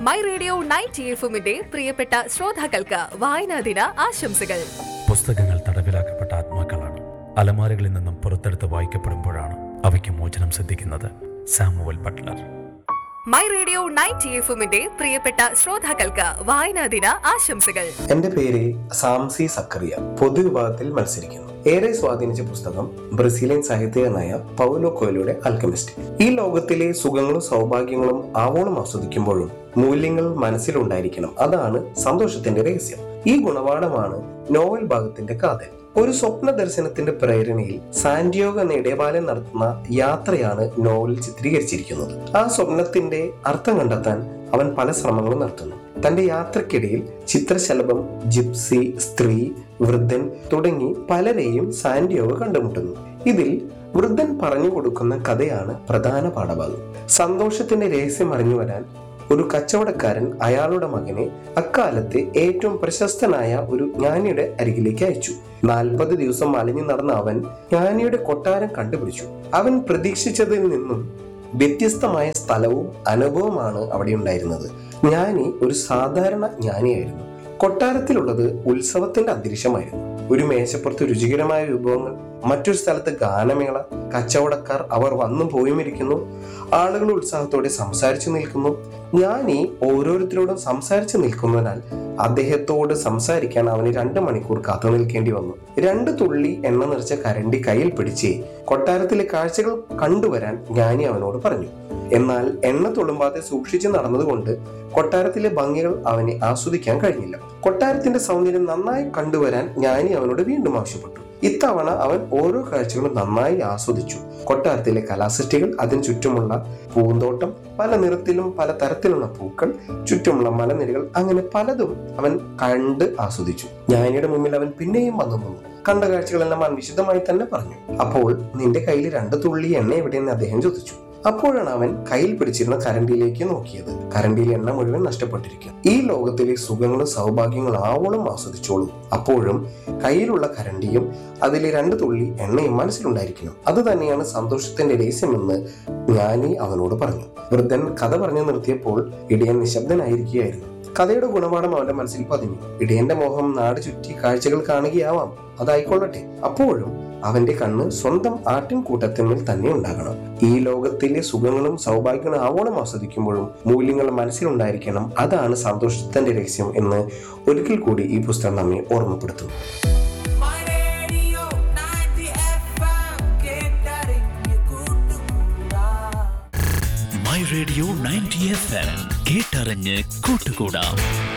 my radio ninety എഫുമിന്റെ പ്രിയപ്പെട്ട ശ്രോതാക്കൾക്ക് വായനാ ദിന ആശംസകൾ പുസ്തകങ്ങൾ തടവിലാക്കപ്പെട്ട ആത്മാക്കളാണ് അലമാരകളിൽ നിന്നും പുറത്തെടുത്ത് വായിക്കപ്പെടുമ്പോഴാണ് അവയ്ക്ക് മോചനം സിദ്ധിക്കുന്നത് Samuel Butler my radio ninety എഫുമിന്റെ പ്രിയപ്പെട്ട ശ്രോതാക്കൾക്ക് വായനാ ദിന ആശംസകൾ എന്റെ പേര് സാംസി സക്കറിയ പൊതുവിഭാഗത്തിൽ മത്സരിക്കുന്നു ഏറെ സ്വാധീനിച്ച പുസ്തകം ബ്രസീലിയൻ സാഹിത്യകാരനായ പൗലോ കൊയിലോയുടെ അൽക്കമിസ്റ്റ് ഈ ലോകത്തിലെ സുഖങ്ങളും സൗഭാഗ്യങ്ങളും ആവോളം ആസ്വദിക്കുമ്പോഴും മൂല്യങ്ങൾ മനസ്സിലുണ്ടായിരിക്കണം അതാണ് സന്തോഷത്തിന്റെ രഹസ്യം ഈ ഗുണപാഠമാണ് നോവൽ ഭാഗത്തിന്റെ കാതൽ ഒരു സ്വപ്ന ദർശനത്തിന്റെ പ്രേരണയിൽ സാന്റിയോഗ എന്ന ഇടയപാലൻ നടത്തുന്ന യാത്രയാണ് നോവലിൽ ചിത്രീകരിച്ചിരിക്കുന്നത് ആ സ്വപ്നത്തിന്റെ അർത്ഥം കണ്ടെത്താൻ അവൻ പല ശ്രമങ്ങളും നടത്തുന്നു തന്റെ യാത്രക്കിടയിൽ ചിത്രശലഭം ജിപ്സി സ്ത്രീ വൃദ്ധൻ തുടങ്ങി പലരെയും സാന്റിയോഗ കണ്ടുമുട്ടുന്നു ഇതിൽ വൃദ്ധൻ പറഞ്ഞു കൊടുക്കുന്ന കഥയാണ് പ്രധാന പാഠഭാഗം സന്തോഷത്തിന്റെ രഹസ്യം അറിഞ്ഞു വരാൻ ഒരു കച്ചവടക്കാരൻ അയാളുടെ മകനെ അക്കാലത്തെ ഏറ്റവും പ്രശസ്തനായ ഒരു ജ്ഞാനിയുടെ അരികിലേക്ക് അയച്ചു നാൽപ്പത് ദിവസം അലഞ്ഞു നടന്ന അവൻ ജ്ഞാനിയുടെ കൊട്ടാരം കണ്ടുപിടിച്ചു അവൻ പ്രതീക്ഷിച്ചതിൽ നിന്നും വ്യത്യസ്തമായ സ്ഥലവും അനുഭവമാണ് അവിടെ ഉണ്ടായിരുന്നത് ജ്ഞാനി ഒരു സാധാരണ ജ്ഞാനിയായിരുന്നു കൊട്ടാരത്തിലുള്ളത് ഉത്സവത്തിന്റെ അന്തരീക്ഷമായിരുന്നു ഒരു മേശപ്പുറത്ത് രുചികരമായ വിഭവങ്ങൾ മറ്റൊരു സ്ഥലത്ത് ഗാനമേള കച്ചവടക്കാർ അവർ വന്നും പോയും ഇരിക്കുന്നു ആളുകൾ ഉത്സാഹത്തോടെ സംസാരിച്ചു നിൽക്കുന്നു ജ്ഞാനി ഓരോരുത്തരോടും സംസാരിച്ചു നിൽക്കുന്നതിനാൽ അദ്ദേഹത്തോട് സംസാരിക്കാൻ അവന് രണ്ട് മണിക്കൂർ കാത്തു നിൽക്കേണ്ടി വന്നു രണ്ട് തുള്ളി എണ്ണ നിറച്ച കരണ്ടി കയ്യിൽ പിടിച്ച് കൊട്ടാരത്തിലെ കാഴ്ചകൾ കണ്ടുവരാൻ ജ്ഞാനി അവനോട് പറഞ്ഞു എന്നാൽ എണ്ണ തുളുമ്പാതെ സൂക്ഷിച്ചു നടന്നതുകൊണ്ട് കൊട്ടാരത്തിലെ ഭംഗികൾ അവനെ ആസ്വദിക്കാൻ കഴിഞ്ഞില്ല കൊട്ടാരത്തിന്റെ സൗന്ദര്യം നന്നായി കണ്ടുവരാൻ ജ്ഞാനി അവനോട് വീണ്ടും ആവശ്യപ്പെട്ടു ഇത്തവണ അവൻ ഓരോ കാഴ്ചകളും നന്നായി ആസ്വദിച്ചു കൊട്ടാരത്തിലെ കലാസൃഷ്ടികൾ അതിന് ചുറ്റുമുള്ള പൂന്തോട്ടം പല നിറത്തിലും പല തരത്തിലുള്ള പൂക്കൾ ചുറ്റുമുള്ള മലനിരകൾ അങ്ങനെ പലതും അവൻ കണ്ട് ആസ്വദിച്ചു ജ്ഞാനിയുടെ മുമ്പിൽ അവൻ പിന്നെയും വന്നു നിന്നു കണ്ട കാഴ്ചകളെല്ലാം അവൻ വിശദമായി തന്നെ പറഞ്ഞു അപ്പോൾ നിന്റെ കയ്യിൽ രണ്ട് തുള്ളി എണ്ണ എവിടെയെന്ന് അദ്ദേഹം ചോദിച്ചു അപ്പോഴാണ് അവൻ കയ്യിൽ പിടിച്ചിരുന്ന കരണ്ടിയിലേക്ക് നോക്കിയത് കരണ്ടിയിൽ എണ്ണ മുഴുവൻ നഷ്ടപ്പെട്ടിരിക്കും ഈ ലോകത്തിലെ സുഖങ്ങളും സൗഭാഗ്യങ്ങളും ആവോളം ആസ്വദിച്ചോളൂ അപ്പോഴും കയ്യിലുള്ള കരണ്ടിയും അതിലെ രണ്ട് തുള്ളി എണ്ണയും മനസ്സിലുണ്ടായിരിക്കണം അത് തന്നെയാണ് സന്തോഷത്തിന്റെ രഹസ്യമെന്ന് ജ്ഞാനി അവനോട് പറഞ്ഞു വൃദ്ധൻ കഥ പറഞ്ഞു നിർത്തിയപ്പോൾ ഇടിയൻ നിശബ്ദനായിരിക്കുകയായിരുന്നു കഥയുടെ ഗുണപാഠം അവന്റെ മനസ്സിൽ പതിഞ്ഞു ഇടിയന്റെ മോഹം നാട് ചുറ്റി കാഴ്ചകൾ കാണുകയാവാം അതായിക്കൊള്ളട്ടെ അപ്പോഴും അവന്റെ കണ്ണ് സ്വന്തം ആട്ടിൻകൂട്ടത്തിന്മേൽ തന്നെ ഉണ്ടാകണം ഈ ലോകത്തിലെ സുഖങ്ങളും സൗഭാഗ്യങ്ങളും ആവോളം ആസ്വദിക്കുമ്പോഴും മൂല്യങ്ങൾ മനസ്സിലുണ്ടായിരിക്കണം അതാണ് സന്തോഷത്തിന്റെ രഹസ്യം എന്ന് ഒരിക്കൽ കൂടി ഈ പുസ്തകം നമ്മെ ഓർമ്മപ്പെടുത്തുന്നു My radio 90 FM കേട്ടറിഞ്ഞ് കൂട്ടുകൂടാ my radio ninety F M കേട്ടറിഞ്ഞ് കൂട്ടുകൂടാം